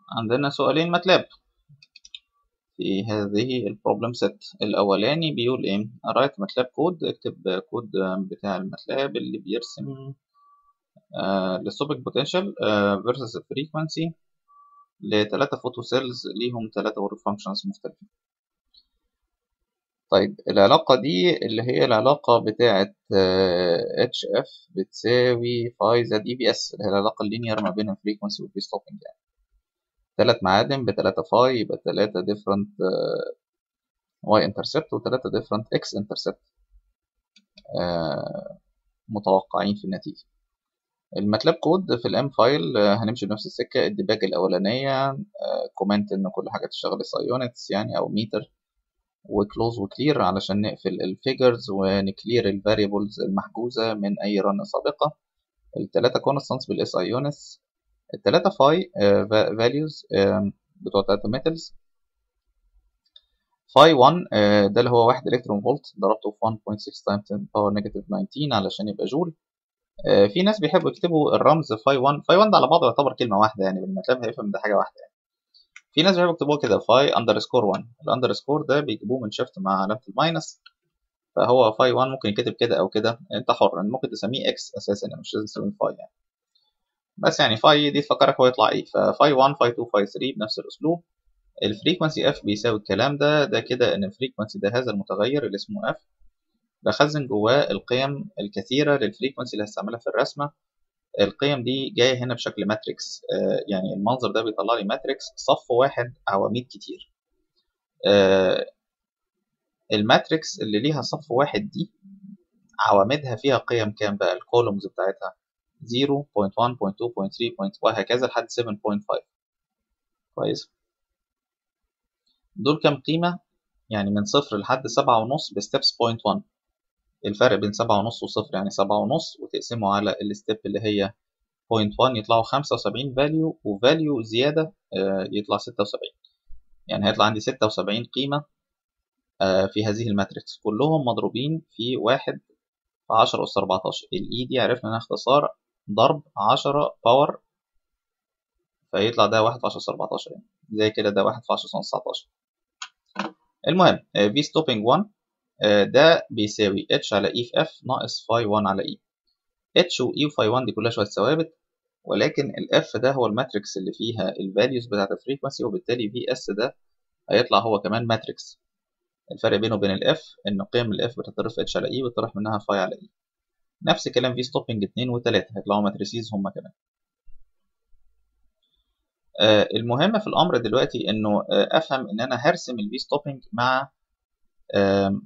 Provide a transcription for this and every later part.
عندنا سؤالين ماتلاب في هذه البروبلم سيت الأولاني بيقول إيه write ماتلاب كود اكتب كود بتاع الماتلاب اللي بيرسم السوبك بوتنشال versus frequency لتلاتة فوتو سيلز ليهم تلاتة ورك فانكشنز مختلفين طيب العلاقة دي اللي هي العلاقة بتاعة اتش اف بتساوي فاي زائد اي بي اس اللي هي العلاقة اللينير ما بين الفريكونسي والبي ستوبنج يعني تلات معادن بتلاتة فاي يبقى تلاتة ديفرنت واي انترسبت وتلاتة ديفرنت اكس انترسبت متوقعين في النتيجة الماتلاب كود في الام فايل هنمشي بنفس السكة الديباج الأولانية كومنت إن كل حاجة تشتغل اس يونتس يعني أو ميتر وكلوز وكلير علشان نقفل الفيجرز ونكلير الفاريبلز المحجوزة من أي رن سابقة التلاتة كونستانتس بالاس اي يونتس التلاتة فاي فاليوز بتوع تلاتة ميتالز فاي 1 ده اللي هو واحد الكترون فولت ضربته في 1.6 تايمز 10 باور نيجاتيف 19 علشان يبقى جول في ناس بيحبوا يكتبوا الرمز فاي 1 فاي 1 ده على بعضه يعتبر كلمة واحدة يعني بالمتلاب هيفهم ده حاجة واحدة يعني في ناس بيحبوا يكتبوها كده فاي اندرسكور 1 الاندرسكور ده بيجيبوه من شيفت مع علامة الماينس فهو فاي 1 ممكن يكتب كده او كده انت حر ممكن تسميه اكس اساسا يعني مش لازم تسميه فاي يعني بس يعني فاي دي تفكرك هو يطلع ايه ففاي 1 فاي 2 فاي 3 بنفس الاسلوب الفريكونسي اف بيساوي الكلام ده ده كده ان الفريكونسي ده هذا المتغير اللي اسمه اف بخزن جواه القيم الكثيره للفريكونسي اللي هستعملها في الرسمه القيم دي جايه هنا بشكل ماتريكس آه يعني المنظر ده بيطلع لي ماتريكس صف واحد عواميد كتير آه الماتريكس اللي ليها صف واحد دي عوامدها فيها قيم كام بقى الكولومز بتاعتها 0 0.1 0.2 0.3 وهكذا لحد 7.5 كويس دول كام قيمة يعني من صفر لحد سبعة ونص بستبس بوينت 1 الفرق بين سبعة ونص وصفر يعني سبعة ونص وتقسمه على الستيب اللي هي بوينت 1 يطلعوا خمسة وسبعين فاليو وفاليو زيادة يطلع ستة وسبعين يعني هيطلع عندي ستة وسبعين قيمة في هذه الماتريكس كلهم مضروبين في واحد في عشرة أس أربعتاشر الإي دي عرفنا إنها اختصار ضرب عشرة باور فيطلع ده واحد في عشرة أس أربعتاشر يعني زي كده ده واحد في عشرة أس تسعتاشر المهم في ستوبنج 1 ده بيساوي اتش على اي في اف ناقص فاي 1 على اي اتش واي وفاي 1 دي كلها شويه ثوابت ولكن الاف ده هو الماتريكس اللي فيها الفاليوز بتاعت الفريكونسي وبالتالي في اس ده هيطلع هو كمان ماتريكس الفرق بينه وبين الاف ان قيم الاف بتطرح في اتش على اي وتطرح منها فاي على اي نفس كلام في ستوبنج 2 و3 هيطلعوا ماتريسيز هما كمان آه المهم في الامر دلوقتي انه آه افهم ان انا هرسم الفي ستوبنج مع آه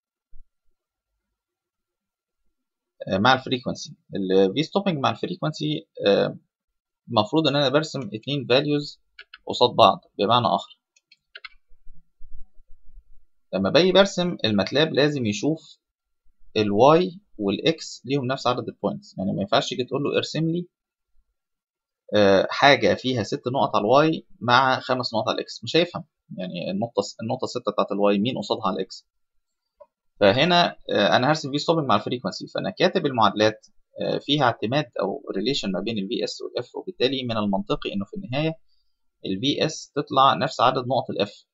مع الفريكونسي الفي ستوبنج مع الفريكونسي المفروض ان انا برسم اتنين فاليوز قصاد بعض بمعنى اخر لما باجي برسم الماتلاب لازم يشوف الواي والاكس ليهم نفس عدد البوينتس يعني ما ينفعش تيجي تقول له ارسم لي حاجه فيها ست نقط على الواي مع خمس نقط على الاكس مش هيفهم يعني النقطه النقطه السته بتاعت الواي مين قصادها على الاكس فهنا انا هرسم في ستوبنج مع الفريكونسي فانا كاتب المعادلات فيها اعتماد او ريليشن ما بين الفي اس والاف وبالتالي من المنطقي انه في النهايه الفي اس تطلع نفس عدد نقط الاف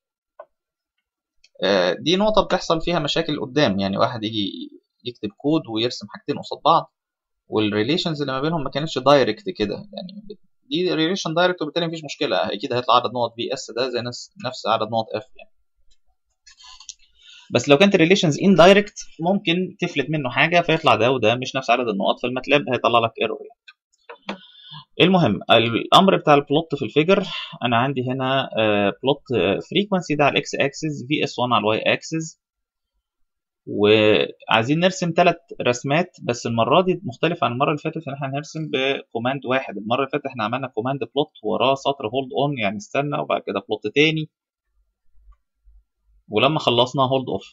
دي نقطة بتحصل فيها مشاكل قدام يعني واحد يجي يكتب كود ويرسم حاجتين قصاد بعض والريليشنز اللي ما بينهم ما كانتش دايركت كده يعني دي ريليشن دايركت وبالتالي مفيش مشكلة اكيد هيطلع عدد نقط في اس ده زي نفس عدد نقط اف يعني بس لو كانت الريليشنز ان دايركت ممكن تفلت منه حاجه فيطلع ده وده مش نفس عدد النقط فالماتلاب هيطلع لك ايرور يعني. المهم الامر بتاع البلوت في الفيجر انا عندي هنا بلوت فريكونسي ده على الاكس اكسس في اس 1 على الواي اكسس وعايزين نرسم ثلاث رسمات بس المره دي مختلف عن المره اللي فاتت ان احنا هنرسم بكوماند واحد المره اللي فاتت احنا عملنا كوماند بلوت وراه سطر هولد اون يعني استنى وبعد كده بلوت تاني ولما خلصنا هولد اوف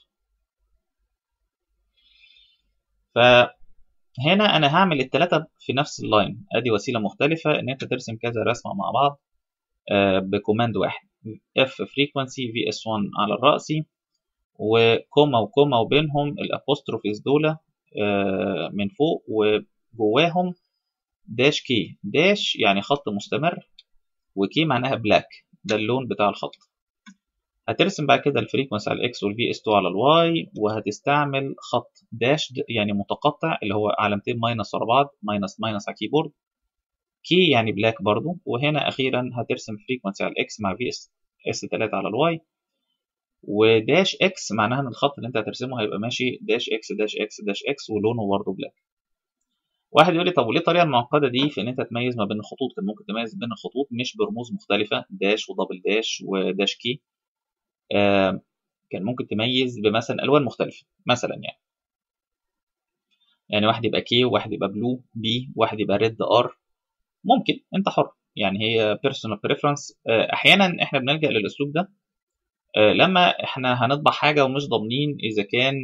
فهنا انا هعمل التلاتة في نفس اللاين ادي وسيله مختلفه ان انت ترسم كذا رسمه مع بعض بكوماند واحد اف فريكونسي في اس 1 على الرأسي وكوما وكوما وبينهم الابوستروفيز دول من فوق وجواهم داش كي داش يعني خط مستمر وكي معناها بلاك ده اللون بتاع الخط هترسم بعد كده الفريكونسي على الاكس والفي اس 2 على الواي وهتستعمل خط داش يعني متقطع اللي هو علامتين ماينس ورا بعض ماينس ماينس على الكيبورد كي يعني بلاك برضو وهنا اخيرا هترسم فريكونسي على الاكس مع في اس اس 3 على الواي وداش اكس معناها ان الخط اللي انت هترسمه هيبقى ماشي داش اكس داش اكس داش اكس ولونه برضه بلاك واحد يقول لي طب وليه الطريقه المعقده دي في ان انت تميز ما بين الخطوط كان ممكن تميز بين الخطوط مش برموز مختلفه داش ودبل داش وداش كي آه كان ممكن تميز بمثلا الوان مختلفه مثلا يعني يعني واحد يبقى كي وواحد يبقى بلو بي واحد يبقى ريد ار ممكن انت حر يعني هي بيرسونال بريفرنس احيانا احنا بنلجا للاسلوب ده لما احنا هنطبع حاجه ومش ضامنين اذا كان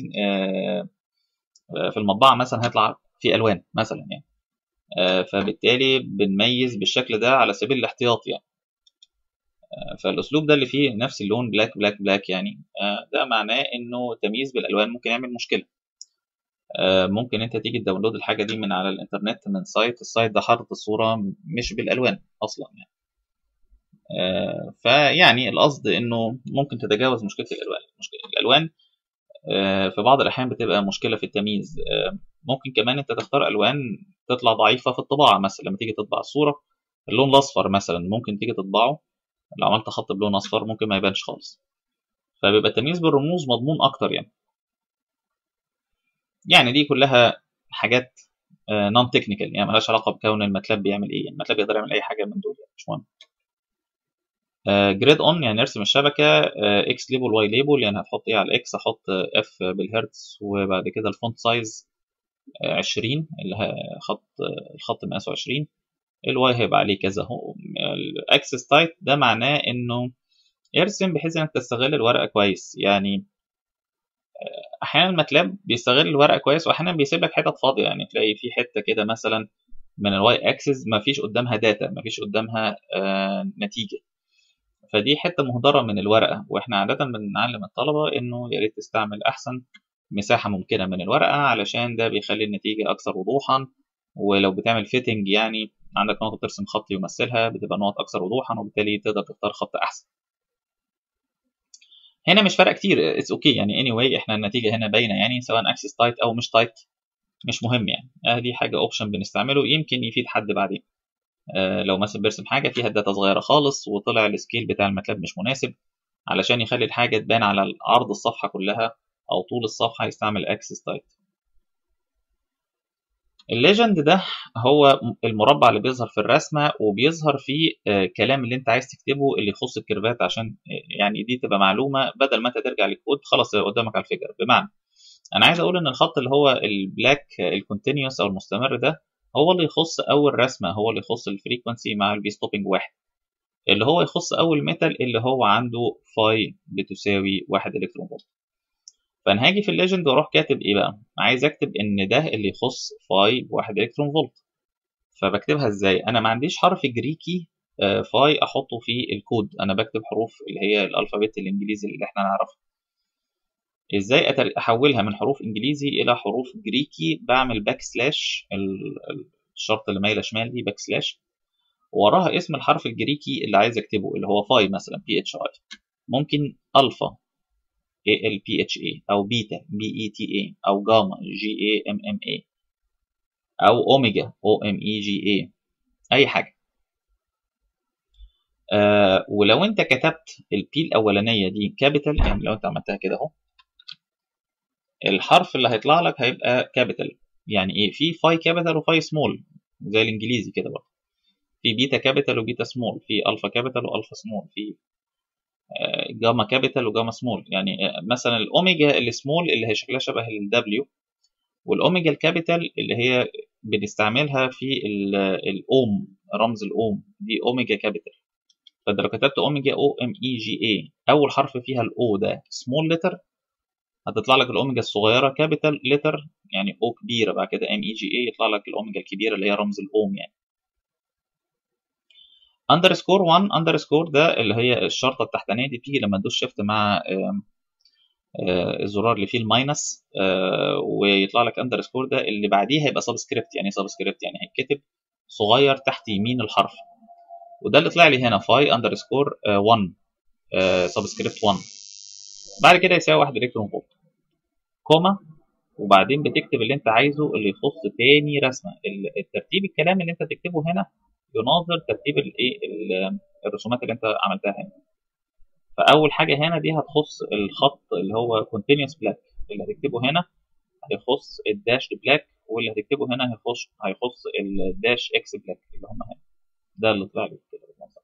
في المطبعه مثلا هيطلع في الوان مثلا يعني فبالتالي بنميز بالشكل ده على سبيل الاحتياط يعني فالاسلوب ده اللي فيه نفس اللون بلاك بلاك بلاك يعني ده معناه انه تمييز بالالوان ممكن يعمل مشكله ممكن انت تيجي تداونلود الحاجه دي من على الانترنت من سايت السايت ده حاطط الصوره مش بالالوان اصلا يعني فيعني القصد انه ممكن تتجاوز مشكله الالوان مشكله الالوان في بعض الاحيان بتبقى مشكله في التمييز ممكن كمان انت تختار الوان تطلع ضعيفه في الطباعه مثلا لما تيجي تطبع الصوره اللون الاصفر مثلا ممكن تيجي تطبعه لو عملت خط بلون اصفر ممكن ما يبانش خالص فبيبقى التمييز بالرموز مضمون اكتر يعني يعني دي كلها حاجات نون تكنيكال يعني ملهاش علاقه بكون الماتلاب بيعمل ايه يعني الماتلاب يقدر يعمل اي حاجه من دول يعني مش مهم جريد اون يعني نرسم الشبكه اكس ليبل واي ليبل يعني هتحط ايه على الاكس احط اف بالهرتز وبعد كده الفونت سايز 20 اللي خط الخط مقاسه 20 الواي هيبقى عليه كذا اهو الاكسس تايب ده معناه انه ارسم بحيث انك تستغل الورقه كويس يعني احيانا الماتلاب بيستغل الورقه كويس واحيانا بيسيب لك حتت فاضيه يعني تلاقي في حته كده مثلا من الواي اكسس ما فيش قدامها داتا ما فيش قدامها آه نتيجه فدي حته مهدره من الورقه واحنا عاده بنعلم الطلبه انه يا ريت تستعمل احسن مساحه ممكنه من الورقه علشان ده بيخلي النتيجه اكثر وضوحا ولو بتعمل فيتنج يعني عندك نقطه ترسم خط يمثلها بتبقى نقط اكثر وضوحا وبالتالي تقدر تختار خط احسن هنا مش فارقه كتير اتس اوكي okay. يعني اني anyway احنا النتيجه هنا باينه يعني سواء اكسس تايت او مش تايت مش مهم يعني آه دي حاجه اوبشن بنستعمله يمكن يفيد حد بعدين آه لو مثلا بيرسم حاجه فيها داتا صغيره خالص وطلع السكيل بتاع الماتلاب مش مناسب علشان يخلي الحاجه تبان على عرض الصفحه كلها او طول الصفحه يستعمل اكسس تايت الليجند ده هو المربع اللي بيظهر في الرسمه وبيظهر فيه كلام اللي انت عايز تكتبه اللي يخص الكيرفات عشان يعني دي تبقى معلومه بدل ما انت ترجع للكود خلاص قدامك على الفيجر بمعنى انا عايز اقول ان الخط اللي هو البلاك الكونتينيوس او المستمر ده هو اللي يخص اول رسمه هو اللي يخص الفريكونسي مع البي ستوبنج واحد اللي هو يخص اول ميتال اللي هو عنده فاي بتساوي واحد الكترون فولت فانا هاجي في الليجند واروح كاتب ايه بقى عايز اكتب ان ده اللي يخص فاي بواحد الكترون فولت فبكتبها ازاي انا ما عنديش حرف جريكي فاي احطه في الكود انا بكتب حروف اللي هي الالفابت الانجليزي اللي احنا نعرفه ازاي احولها من حروف انجليزي الى حروف جريكي بعمل باك سلاش الشرط اللي مايله شمال دي باك سلاش وراها اسم الحرف الجريكي اللي عايز اكتبه اللي هو فاي مثلا بي اتش اي ممكن الفا A L P H A أو بيتا B E T A أو جاما G A M M A أو أوميجا O M E G A أي حاجة آه ولو أنت كتبت البي الأولانية دي كابيتال يعني لو أنت عملتها كده أهو الحرف اللي هيطلع لك هيبقى كابيتال يعني إيه في فاي كابيتال وفاي سمول زي الإنجليزي كده برضه في بيتا كابيتال وبيتا سمول في ألفا كابيتال وألفا سمول في جاما كابيتال وجاما سمول يعني مثلا الاوميجا السمول اللي هي شكلها شبه الدبليو والاوميجا الكابيتال اللي هي بنستعملها في الاوم رمز الاوم دي اوميجا كابيتال فانت لو كتبت اوميجا او ام اي جي اي اول حرف فيها الاو ده سمول لتر هتطلع لك الاوميجا الصغيره كابيتال لتر يعني او كبيره بعد كده ام اي جي اي يطلع لك الاوميجا الكبيره اللي هي رمز الاوم يعني اندرسكور 1 اندرسكور ده اللي هي الشرطه التحتانيه دي بتيجي لما تدوس شيفت مع الزرار اللي فيه الماينس ويطلع لك اندرسكور ده اللي بعديه هيبقى سبسكريبت يعني سبسكريبت يعني هيتكتب صغير تحت يمين الحرف وده اللي طلع لي هنا فاي اندرسكور 1 سبسكريبت 1 بعد كده يساوي 1 الكترون فولت كوما وبعدين بتكتب اللي انت عايزه اللي يخص تاني رسمه الترتيب الكلام اللي انت تكتبه هنا يناظر ترتيب الايه الرسومات اللي انت عملتها هنا فاول حاجه هنا دي هتخص الخط اللي هو continuous black اللي هتكتبه هنا هيخص الداش بلاك واللي هتكتبه هنا هيخص هيخص الداش اكس بلاك اللي هم هنا ده اللي طلع لي كده بالمنظر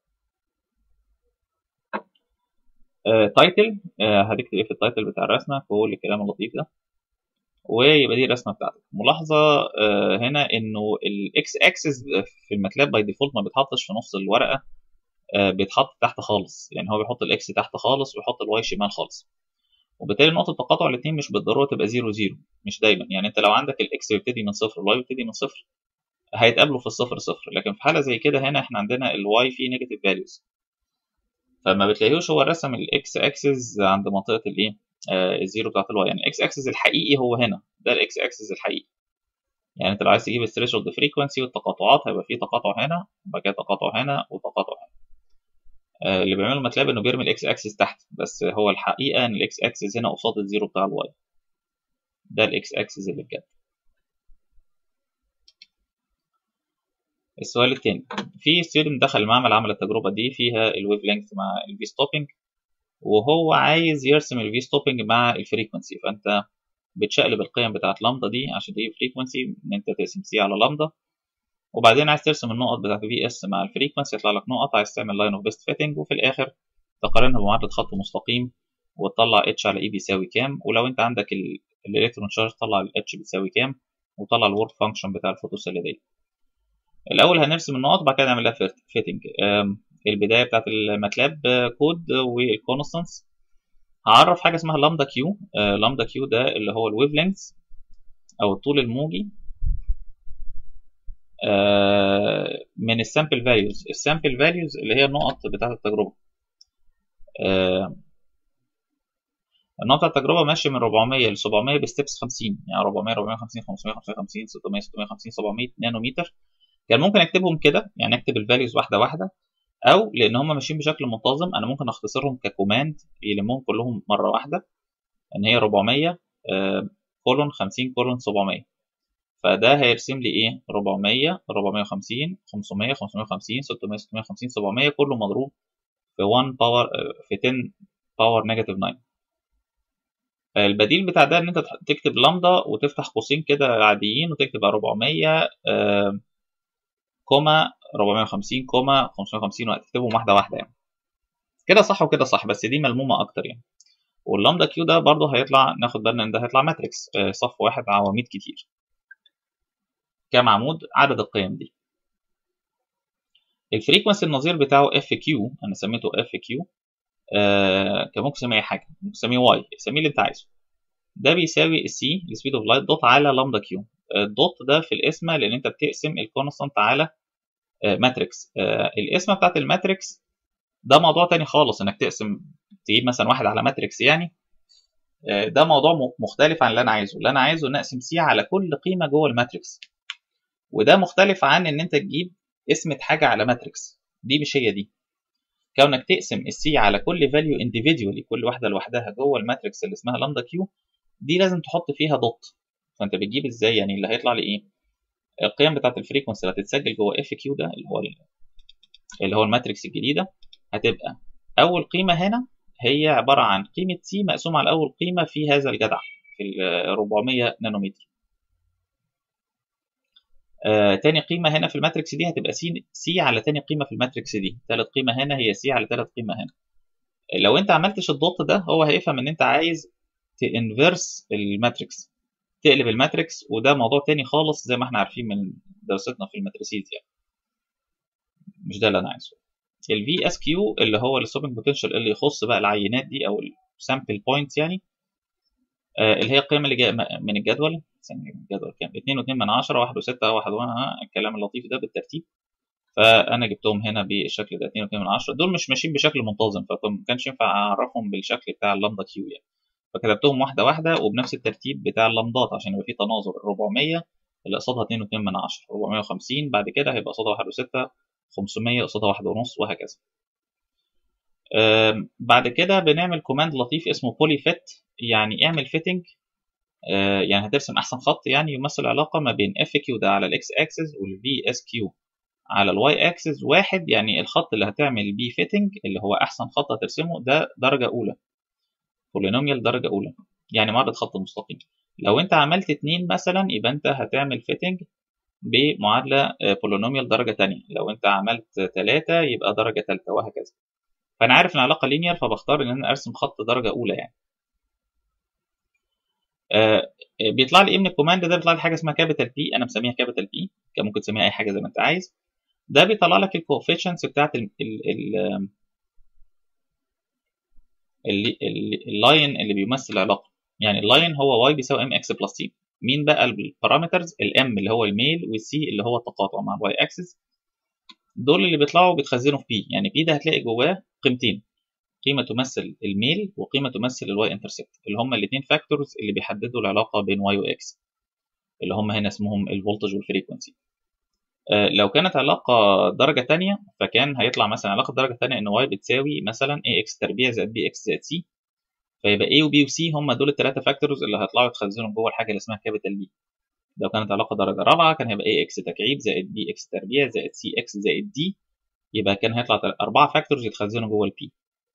تايتل آه هتكتب ايه في التايتل بتاع الرسمه كل الكلام اللطيف ده ويبقى دي الرسمه بتاعتك ملاحظه آه هنا انه الاكس اكسس في الماتلاب باي ديفولت ما بيتحطش في نص الورقه آه بيتحط تحت خالص يعني هو بيحط الاكس تحت خالص ويحط الواي شمال خالص وبالتالي نقطه تقاطع الاثنين مش بالضروره تبقى 0 0 مش دايما يعني انت لو عندك الاكس بيبتدي من صفر والواي بيبتدي من صفر هيتقابلوا في الصفر صفر لكن في حاله زي كده هنا احنا عندنا الواي فيه نيجاتيف فاليوز فما بتلاقيهوش هو رسم الاكس اكسس عند منطقه الايه آه الزيرو بتاعت الواي يعني الاكس اكسس الحقيقي هو هنا ده الاكس اكسس الحقيقي يعني انت لو عايز تجيب الثريشولد فريكونسي والتقاطعات هيبقى فيه تقاطع هنا وبعد كده تقاطع هنا وتقاطع هنا آه اللي بيعمله ماتلاب انه بيرمي الاكس اكسس تحت بس هو الحقيقه ان الاكس اكسس هنا قصاد الزيرو بتاع الواي ده الاكس اكسس اللي بجد السؤال التاني في ستودنت دخل المعمل عمل التجربة دي فيها الويف لينث مع الفي ستوبنج وهو عايز يرسم الفي ستوبنج مع الفريكونسي فانت بتشقلب القيم بتاعت لامدا دي عشان تجيب فريكونسي ان انت تقسم سي على لامدا وبعدين عايز ترسم النقط بتاعت في اس مع الفريكونسي يطلع لك نقط عايز تعمل لاين اوف بيست فيتنج وفي الاخر تقارنها بمعادله خط مستقيم وتطلع اتش على اي بيساوي كام ولو انت عندك الالكترون شارج طلع الاتش بيساوي كام وطلع الورك فانكشن بتاع الفوتوسيل دي الاول هنرسم النقط بعد كده نعمل لها فيتنج البدايه بتاعت الماتلاب كود والكونستانس هعرف حاجه اسمها لامدا كيو لامدا كيو ده اللي هو الويف لينث او الطول الموجي من السامبل فاليوز السامبل فاليوز اللي هي النقط بتاعت التجربه النقطة التجربة ماشية من 400 ل 700 بستبس 50 يعني 400 450 500 550 600 650 700 نانومتر كان ممكن اكتبهم كده يعني اكتب الفاليوز واحده واحده او لان هم ماشيين بشكل منتظم انا ممكن اختصرهم ككوماند يلمهم كلهم مره واحده ان هي 400 كولون 50 كولون 700 فده هيرسم لي ايه 400 450 500 550 600 650 700 كله مضروب في 1 باور في 10 باور نيجاتيف 9 البديل بتاع ده ان انت تكتب لامدا وتفتح قوسين كده عاديين وتكتب 400 آه كوما 450 كوما 550 وهتكتبهم واحده واحده يعني كده صح وكده صح بس دي ملمومه اكتر يعني واللامدا كيو ده برضه هيطلع ناخد بالنا ان ده هيطلع ماتريكس صف واحد عواميد كتير كام عمود عدد القيم دي الفريكونسي النظير بتاعه اف كيو انا سميته اف كيو آه كان ممكن تسميه اي حاجه ممكن تسميه واي سميه اللي انت عايزه ده بيساوي السي السبيد اوف لايت دوت على لامدا كيو الدوت ده في القسمه لان انت بتقسم الكونستانت على ماتريكس القسمه بتاعت الماتريكس ده موضوع تاني خالص انك تقسم تجيب مثلا واحد على ماتريكس يعني ده موضوع مختلف عن اللي انا عايزه اللي انا عايزه ان اقسم سي على كل قيمه جوه الماتريكس وده مختلف عن ان انت تجيب قسمه حاجه على ماتريكس دي مش هي دي كونك تقسم السي على كل فاليو انديفيديولي كل واحده لوحدها جوه الماتريكس اللي اسمها لامدا كيو دي لازم تحط فيها دوت فانت بتجيب ازاي يعني اللي هيطلع لي ايه القيم بتاعت الفريكونسي اللي هتتسجل جوه اف كيو ده اللي هو اللي هو الماتريكس الجديده هتبقى اول قيمه هنا هي عباره عن قيمه سي مقسومه على اول قيمه في هذا الجدع في ال 400 نانومتر آه، تاني قيمة هنا في الماتريكس دي هتبقى سي سي على تاني قيمة في الماتريكس دي، تالت قيمة هنا هي سي على تالت قيمة هنا. لو أنت عملتش الدوت ده هو هيفهم إن أنت عايز تنفرس الماتريكس، تقلب الماتريكس وده موضوع تاني خالص زي ما احنا عارفين من دراستنا في الماتريسيز يعني. مش ده اللي أنا عايزه. الفي اس كيو اللي هو الستوبنج بوتنشال اللي يخص بقى العينات دي أو السامبل بوينتس يعني آه، اللي هي القيمة اللي جاية من الجدول ثانية الجدول كام 2 و2 من 10 1 و6 1 و الكلام اللطيف ده بالترتيب فانا جبتهم هنا بالشكل ده 2 و2 من 10 دول مش ماشيين بشكل منتظم فما كانش ينفع اعرفهم بالشكل بتاع اللامدا كيو يعني فكتبتهم واحده واحده وبنفس الترتيب بتاع اللامدات عشان يبقى في تناظر 400 اللي قصادها 2 و2 من 10 450 بعد كده هيبقى قصادها 1 و6 500 قصادها واحدة ونص وهكذا بعد كده بنعمل كوماند لطيف اسمه بولي فيت يعني اعمل فيتنج يعني هترسم احسن خط يعني يمثل العلاقه ما بين اف كيو ده على الاكس اكسس والفي اس كيو على الواي اكسس واحد يعني الخط اللي هتعمل بيه فيتنج اللي هو احسن خط هترسمه ده درجه اولى بولينوميال درجه اولى يعني معرض خط مستقيم لو انت عملت اتنين مثلا يبقى انت هتعمل فيتنج بمعادله بولينوميال درجه تانية لو انت عملت تلاتة يبقى درجه تالتة وهكذا فانا عارف ان العلاقه لينير فبختار ان انا ارسم خط درجه اولى يعني آه بيطلع لي ايه من الكوماند ده بيطلع لي حاجه اسمها كابيتال بي انا مسميها كابيتال بي كان ممكن تسميها اي حاجه زي ما انت عايز ده بيطلع لك الكوفيشنتس بتاعت ال ال ال اللاين اللي بيمثل العلاقه يعني اللاين هو واي بيساوي ام اكس بلس تي مين بقى البارامترز الام اللي هو الميل والسي اللي هو التقاطع مع الواي اكسس دول اللي بيطلعوا بيتخزنوا في بي يعني بي ده هتلاقي جواه قيمتين قيمه تمثل الميل وقيمه تمثل الواي انترسبت اللي هم الاثنين فاكتورز اللي بيحددوا العلاقه بين واي واكس اللي هم هنا اسمهم الفولتج والفريكونسي آه لو كانت علاقه درجه ثانيه فكان هيطلع مثلا علاقه درجه ثانيه ان واي بتساوي مثلا اي اكس تربيع زائد بي اكس زائد سي فيبقى اي وبي وسي هم دول الثلاثه فاكتورز اللي هيطلعوا يتخزنوا جوه الحاجه اللي اسمها كابيتال بي لو كانت علاقه درجه رابعه كان هيبقى اي اكس تكعيب زائد بي اكس تربيع زائد سي اكس زائد دي يبقى كان هيطلع اربعه فاكتورز يتخزنوا جوه البي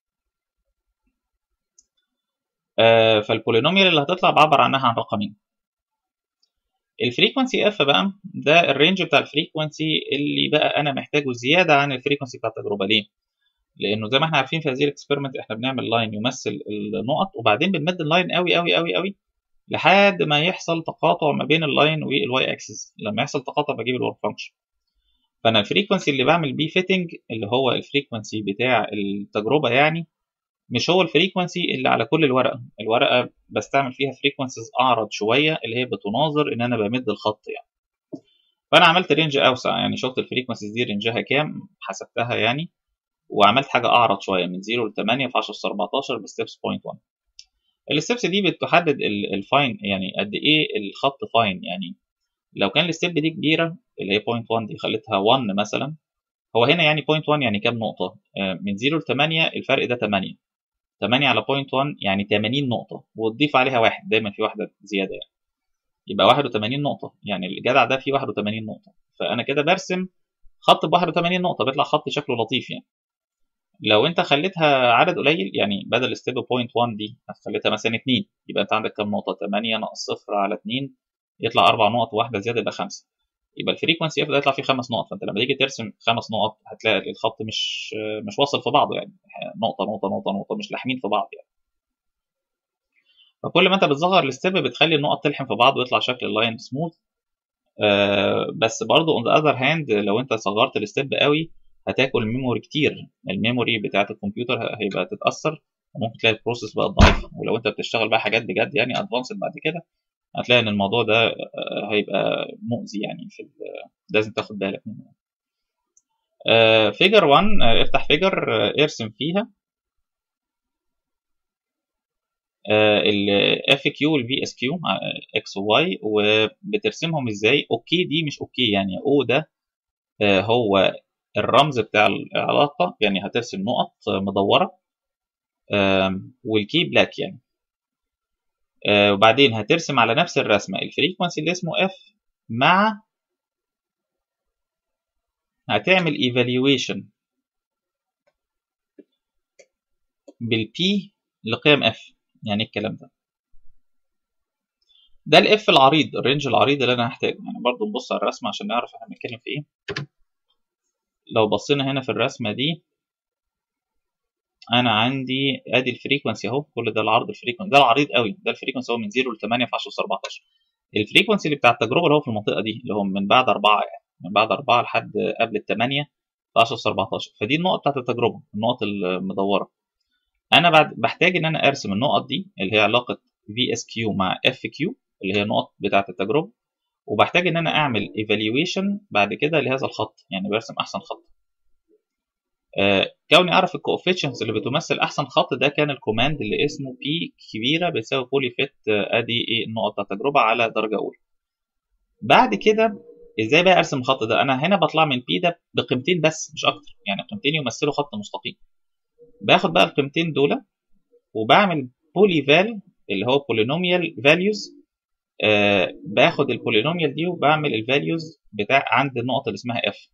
آه فالبولينوميال اللي هتطلع بعبر عنها عن رقمين الفريكونسي اف بقى ده الرينج بتاع الفريكونسي اللي بقى انا محتاجه زياده عن الفريكونسي بتاع التجربه ليه لانه زي ما احنا عارفين في هذه الاكسبيرمنت احنا بنعمل لاين يمثل النقط وبعدين بنمد اللاين قوي قوي قوي قوي لحد ما يحصل تقاطع ما بين اللاين والواي اكسس لما يحصل تقاطع بجيب الورك فانكشن فانا الفريكونسي اللي بعمل بيه فيتنج اللي هو الفريكونسي بتاع التجربه يعني مش هو الفريكونسي اللي على كل الورقه الورقه بستعمل فيها فريكونسيز اعرض شويه اللي هي بتناظر ان انا بمد الخط يعني فانا عملت رينج اوسع يعني شفت الفريكونسيز دي رينجها كام حسبتها يعني وعملت حاجه اعرض شويه من 0 ل 8 في 10 14 بستبس 0.1 الستبس دي بتحدد الفاين يعني قد ايه الخط فاين يعني لو كان الستيب دي كبيره اللي هي 0.1 دي خليتها 1 مثلا هو هنا يعني 0.1 يعني كام نقطه من 0 ل 8 الفرق ده 8 8 على 0.1 يعني 80 نقطة وتضيف عليها واحد دايما في واحدة زيادة يعني يبقى 81 نقطة يعني الجدع ده فيه 81 نقطة فأنا كده برسم خط ب 81 نقطة بيطلع خط شكله لطيف يعني لو انت خليتها عدد قليل يعني بدل ستيب 0.1 دي خليتها مثلا 2 يبقى انت عندك كام نقطة 8 ناقص 0 على 2 يطلع 4 نقط وواحدة زيادة يبقى 5 يبقى الفريكونسي اف ده يطلع فيه خمس نقط فانت لما تيجي ترسم خمس نقط هتلاقي الخط مش مش واصل في بعضه يعني نقطه نقطه نقطه نقطه مش لاحمين في بعض يعني فكل ما انت بتصغر الستيب بتخلي النقط تلحم في بعض ويطلع شكل اللاين سموث آه بس برضه اون ذا اذر هاند لو انت صغرت الستيب قوي هتاكل ميموري كتير الميموري بتاعه الكمبيوتر هيبقى تتاثر وممكن تلاقي البروسيس بقى ضعيف ولو انت بتشتغل بقى حاجات بجد يعني ادفانسد بعد كده هتلاقي ان الموضوع ده هيبقى مؤذي يعني في لازم تاخد بالك منه فيجر 1 افتح فيجر ارسم فيها الاف كيو والفي اس كيو اكس وواي وبترسمهم ازاي اوكي دي مش اوكي يعني او ده هو الرمز بتاع العلاقه يعني هترسم نقط مدوره والكي بلاك يعني آه وبعدين هترسم على نفس الرسمة الفريكونسي اللي اسمه F مع هتعمل evaluation بالبي لقيم F يعني الكلام ده ده الاف العريض الرينج العريض اللي انا هحتاجه يعني برضو نبص على الرسمه عشان نعرف احنا بنتكلم في ايه لو بصينا هنا في الرسمه دي انا عندي ادي الفريكونسي اهو كل ده العرض الفريكونسي ده العريض قوي ده الفريكونسي هو من 0 ل 8 في 10 14 الفريكونسي اللي بتاع التجربه اللي هو في المنطقه دي اللي هو من بعد 4 يعني من بعد 4 لحد قبل ال 8 في 10 14 فدي النقط بتاعت التجربه النقط المدوره انا بعد بحتاج ان انا ارسم النقط دي اللي هي علاقه في اس كيو مع اف كيو اللي هي النقط بتاعه التجربه وبحتاج ان انا اعمل ايفالويشن بعد كده لهذا الخط يعني برسم احسن خط آه كوني اعرف الكوفيشنز اللي بتمثل احسن خط ده كان الكوماند اللي اسمه بي كبيره بتساوي بولي فيت ادي ايه النقط بتاعت التجربه على درجه اولى بعد كده ازاي بقى ارسم الخط ده انا هنا بطلع من بي ده بقيمتين بس مش اكتر يعني قيمتين يمثلوا خط مستقيم باخد بقى القيمتين دول وبعمل بولي فال اللي هو بولينوميال فاليوز آه باخد البولينوميال دي وبعمل الفاليوز بتاع عند النقطه اللي اسمها اف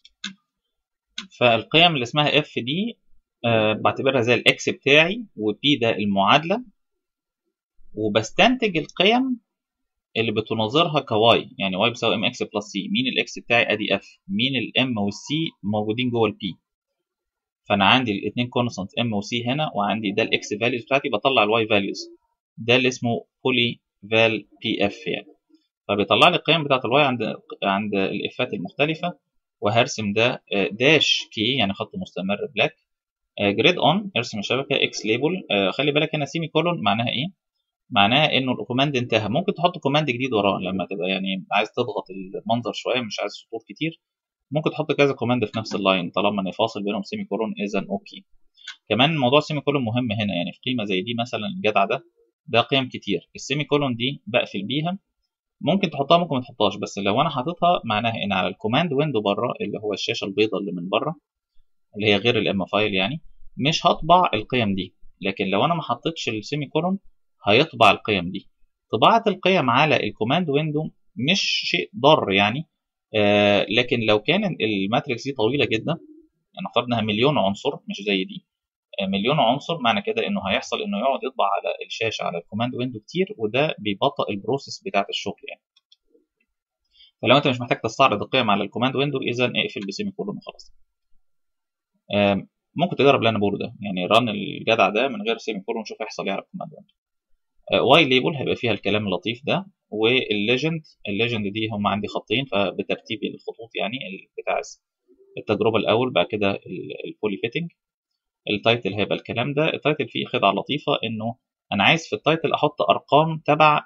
فالقيم اللي اسمها اف دي آه بعتبرها زي الاكس بتاعي وبي ده المعادله وبستنتج القيم اللي بتناظرها كواي يعني واي بيساوي ام اكس بلس سي مين الاكس بتاعي ادي اف مين الام والسي موجودين جوه البي فانا عندي الاثنين كونستانت ام وسي هنا وعندي ده الاكس فاليوز بتاعتي بطلع الواي فاليوز ده اللي اسمه بولي فال بي اف يعني فبيطلع لي القيم بتاعت الواي عند عند الافات المختلفه وهرسم ده داش كي يعني خط مستمر بلاك جريد اون ارسم الشبكه اكس ليبل خلي بالك هنا سيمي كولون معناها ايه معناها انه الكوماند انتهى ممكن تحط كوماند جديد وراه لما تبقى يعني عايز تضغط المنظر شويه مش عايز سطور كتير ممكن تحط كذا كوماند في نفس اللاين طالما ان فاصل بينهم سيمي كولون اذا اوكي كمان موضوع السيمي كولون مهم هنا يعني في قيمه زي دي مثلا الجدع ده ده قيم كتير السيمي كولون دي بقفل بيها ممكن تحطها ممكن ما تحطهاش بس لو انا حاططها معناها ان على الكوماند ويندو بره اللي هو الشاشه البيضاء اللي من بره اللي هي غير الام فايل يعني مش هطبع القيم دي لكن لو انا ما حطيتش السيمي كولون هيطبع القيم دي طباعه القيم على الكوماند ويندو مش شيء ضار يعني آه لكن لو كان الماتريكس دي طويله جدا يعني نفترض انها مليون عنصر مش زي دي آه مليون عنصر معنى كده انه هيحصل انه يقعد يطبع على الشاشه على الكوماند ويندو كتير وده بيبطئ البروسيس بتاعه الشغل يعني فلو انت مش محتاج تستعرض القيم على الكوماند ويندو اذا اقفل بسيمي كولون وخلاص آه ممكن تجرب اللي انا بقوله ده يعني ران الجدع ده من غير سيمي كولون شوف هيحصل ايه على الكوماند ويندو واي ليبل هيبقى فيها الكلام اللطيف ده والليجند الليجند دي هم عندي خطين فبترتيب الخطوط يعني بتاع التجربه الاول بعد كده البولي فيتنج التايتل هيبقى الكلام ده التايتل فيه خدعه لطيفه انه انا عايز في التايتل احط ارقام تبع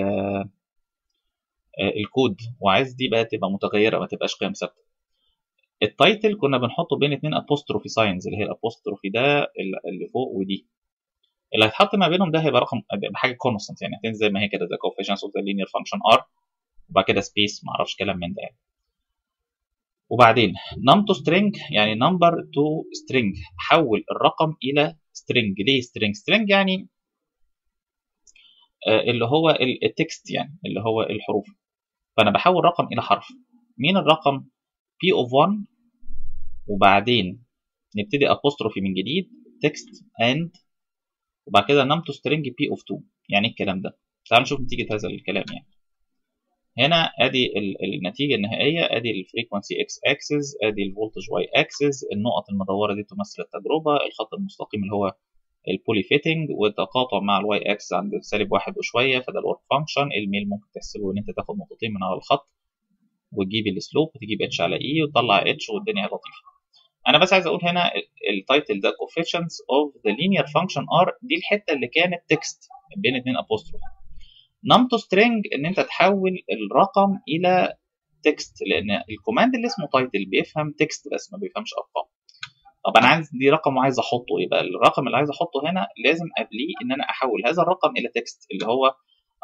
الكود وعايز دي بقى تبقى متغيره ما تبقاش قيم ثابته التايتل كنا بنحطه بين اتنين ابوستروفي ساينز اللي هي الابوستروفي ده اللي فوق ودي اللي هيتحط ما بينهم ده هيبقى رقم بحاجه كونستنت يعني هتنزل زي ما هي كده زي coefficients of the linear function r وبعد كده سبيس ما اعرفش كلام من ده يعني وبعدين num to string يعني number to string حول الرقم الى string ليه string string يعني آه اللي هو التكست يعني اللي هو الحروف فانا بحول رقم الى حرف مين الرقم p of 1 وبعدين نبتدي apostrophe من جديد text and وبعد كده نم تو سترينج بي اوف 2 يعني ايه الكلام ده تعالوا نشوف نتيجه هذا الكلام يعني هنا ادي النتيجه النهائيه ادي الفريكونسي اكس اكسس ادي الفولتج واي اكسس النقط المدوره دي تمثل التجربه الخط المستقيم اللي هو البولي فيتنج والتقاطع مع الواي اكس عند سالب واحد وشويه فده الورك فانكشن الميل ممكن تحسبه ان انت تاخد نقطتين من على الخط وتجيب السلوب وتجيب اتش على اي وتطلع اتش والدنيا لطيفه انا بس عايز اقول هنا التايتل ده coefficients of the linear function r دي الحته اللي كانت تكست بين اتنين apostrophe num to string ان انت تحول الرقم الى تكست لان الكوماند اللي اسمه تايتل بيفهم تكست بس ما بيفهمش ارقام طب انا عايز دي رقم وعايز احطه يبقى الرقم اللي عايز احطه هنا لازم قبليه ان انا احول هذا الرقم الى تكست اللي هو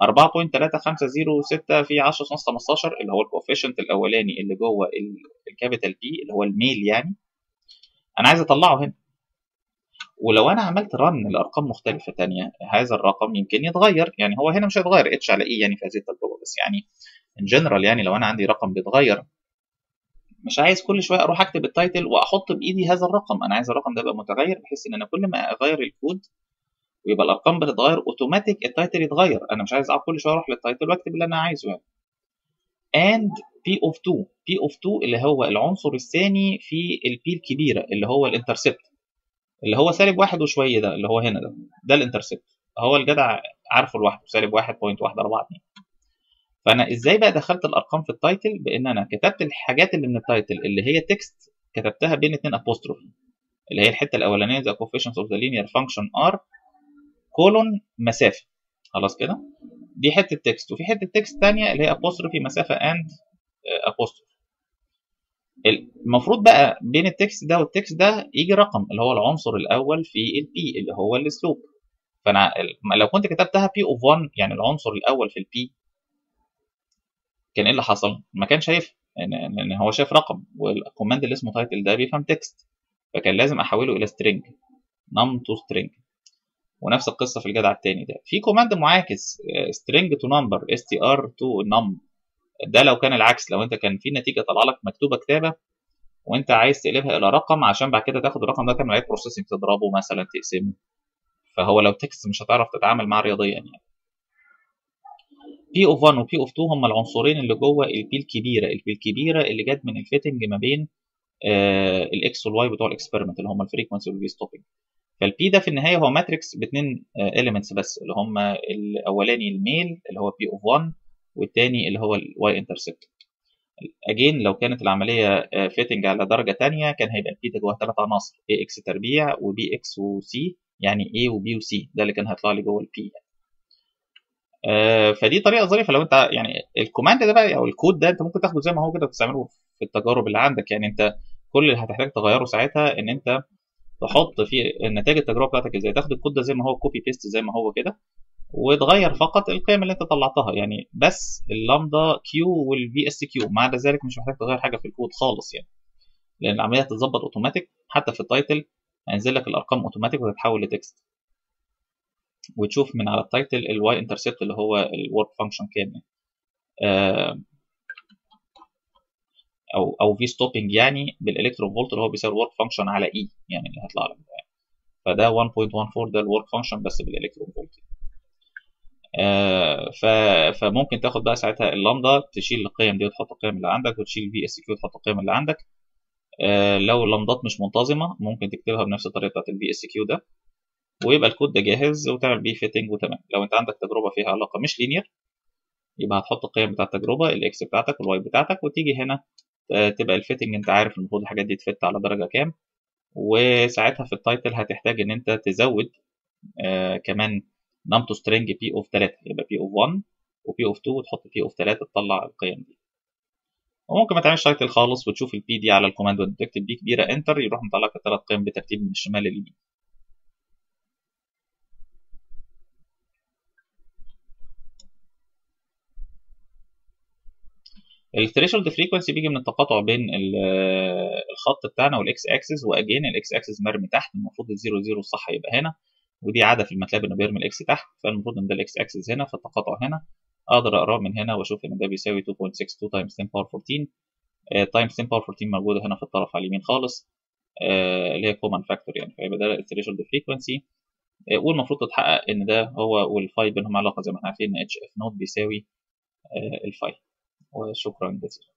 4.3506 في 10 ناقص 15 اللي هو الكوفيشنت الاولاني اللي جوه الكابيتال بي اللي هو الميل يعني انا عايز اطلعه هنا ولو انا عملت رن لارقام مختلفه تانية هذا الرقم يمكن يتغير يعني هو هنا مش هيتغير اتش على اي يعني في هذه التجربه بس يعني ان جنرال يعني لو انا عندي رقم بيتغير مش عايز كل شويه اروح اكتب التايتل واحط بايدي هذا الرقم انا عايز الرقم ده يبقى متغير بحيث ان انا كل ما اغير الكود ويبقى الارقام بتتغير اوتوماتيك التايتل يتغير انا مش عايز كل شويه اروح للتايتل واكتب اللي انا عايزه يعني and p of 2 p of 2 اللي هو العنصر الثاني في البي الكبيره اللي هو الانترسبت اللي هو سالب واحد وشويه ده اللي هو هنا ده ده الانترسبت هو الجدع عارفه لوحده سالب 1.142 فانا ازاي بقى دخلت الارقام في التايتل بان انا كتبت الحاجات اللي من التايتل اللي هي تكست كتبتها بين اتنين ابوستروفي اللي هي الحته الاولانيه the coefficients of the linear function r كولون مسافه خلاص كده دي حته تكست وفي حته تكست ثانيه اللي هي ابوستروفي مسافه اند ابوستروفي المفروض بقى بين التكست ده والتكست ده يجي رقم اللي هو العنصر الاول في البي اللي هو السلوب فانا لو كنت كتبتها بي اوف 1 يعني العنصر الاول في البي كان ايه اللي حصل؟ ما كانش هيفهم ان لان هو شاف رقم والكوماند اللي اسمه تايتل ده بيفهم تكست فكان لازم احوله الى سترينج نم تو سترينج ونفس القصه في الجدع التاني ده في كوماند معاكس سترينج تو نمبر اس تي ار تو نم ده لو كان العكس لو انت كان في نتيجه طالعه لك مكتوبه كتابه وانت عايز تقلبها الى رقم عشان بعد كده تاخد الرقم ده تعمل عليه بروسيسنج تضربه مثلا تقسمه فهو لو تكست مش هتعرف تتعامل معاه رياضيا يعني بي اوف 1 وبي اوف 2 هم العنصرين اللي جوه البي الكبيره البي الكبيره اللي جت من الفيتنج ما بين آه الاكس والواي بتوع الاكسبيرمنت اللي هم الفريكونسي والبي ستوبنج فالبي ده في النهايه هو ماتريكس باثنين اليمنتس بس اللي هم الاولاني الميل اللي هو بي اوف 1 والتاني اللي هو الواي انترسبت اجين لو كانت العمليه فيتنج على درجه ثانيه كان هيبقى البي ده جواه ثلاث عناصر اي اكس تربيع وبي اكس وسي يعني A وبي وسي ده اللي كان هيطلع لي جوه البي يعني. آه فدي طريقه ظريفه لو انت يعني الكوماند ده بقى او الكود ده انت ممكن تاخده زي ما هو كده وتستعمله في التجارب اللي عندك يعني انت كل اللي هتحتاج تغيره ساعتها ان انت تحط في نتائج التجربه بتاعتك ازاي تاخد الكود ده زي ما هو كوبي بيست زي ما هو كده وتغير فقط القيم اللي انت طلعتها يعني بس اللامدا كيو والفي اس كيو مع ذلك مش محتاج تغير حاجه في الكود خالص يعني لان العمليه هتتظبط اوتوماتيك حتى في التايتل هينزل لك الارقام اوتوماتيك وتتحول لتكست وتشوف من على التايتل الواي انترسبت اللي هو الورك فانكشن كام يعني. آه او او في ستوبنج يعني بالالكترون فولت اللي هو بيساوي الورك فانكشن على اي يعني اللي هيطلع لك يعني. فده 1.14 ده الورك فانكشن بس بالالكترون فولت آه فممكن تاخد بقى ساعتها اللامدا تشيل القيم دي وتحط القيم اللي عندك وتشيل الفي اس كيو وتحط القيم اللي عندك آه لو اللمضات مش منتظمه ممكن تكتبها بنفس الطريقه بتاعت الفي اس كيو ده ويبقى الكود ده جاهز وتعمل بيه فيتنج وتمام لو انت عندك تجربه فيها علاقه مش لينير يبقى هتحط القيم بتاع التجربه الاكس بتاعتك والواي بتاعتك وتيجي هنا تبقى الفيتنج انت عارف المفروض الحاجات دي تفت على درجه كام وساعتها في التايتل هتحتاج ان انت تزود آه كمان نم تو سترينج بي اوف 3 يبقى بي اوف 1 وبي اوف 2 وتحط بي اوف 3 تطلع القيم دي وممكن ما تعملش تايتل خالص وتشوف البي دي على الكوماند وانت تكتب بي كبيره انتر يروح مطلع لك الثلاث قيم بترتيب من الشمال لليمين الثريشولد فريكونسي بيجي من التقاطع بين الخط بتاعنا والاكس اكسس واجين الاكس اكسس مرمي تحت المفروض الزيرو زيرو الصح يبقى هنا ودي عاده في الماتلاب انه بيرمي الاكس تحت فالمفروض ان ده الاكس اكسس هنا فالتقاطع هنا اقدر اقراه من هنا واشوف ان ده بيساوي 2.62 تايمز 10 باور 14 تايمز 10 باور 14 موجوده هنا في الطرف على اليمين خالص uh, اللي هي كومن فاكتور يعني فيبقى ده الثريشولد فريكونسي uh, والمفروض تتحقق ان ده هو والفاي بينهم علاقه زي ما احنا عارفين ان اتش اف نوت بيساوي uh, الفاي وشكرا جزيلا